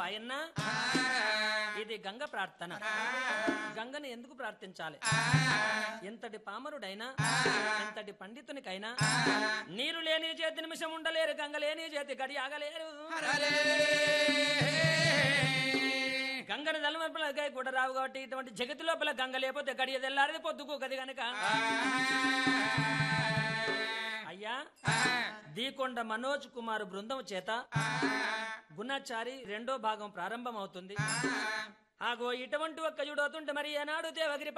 ఆయన ఇది గంగ ప్రార్థన గంగని ఎందుకు ప్రార్థించాలి ఎంతటి పామరుడైనా ఎంతటి పండితునికైనా నీరు లేని చేతి నిమిషం ఉండలేరు గంగ లేని చేతి గడి ఆగలేరు గంగని దళమర్పలకై కూడా రావు కాబట్టి ఇటువంటి జగతి లోపల గంగ లేకపోతే గడియ తెల్లారిది పొద్దుకు గది గనక అయ్యా దీకొండ మనోజ్ కుమార్ బృందం చేత గుణచారి రెండో భాగం ప్రారంభం అవుతుంది ఆగో ఇటువంటి ఒక్క చూడవుతుంటే మరి ఏనాడు దేవగిరి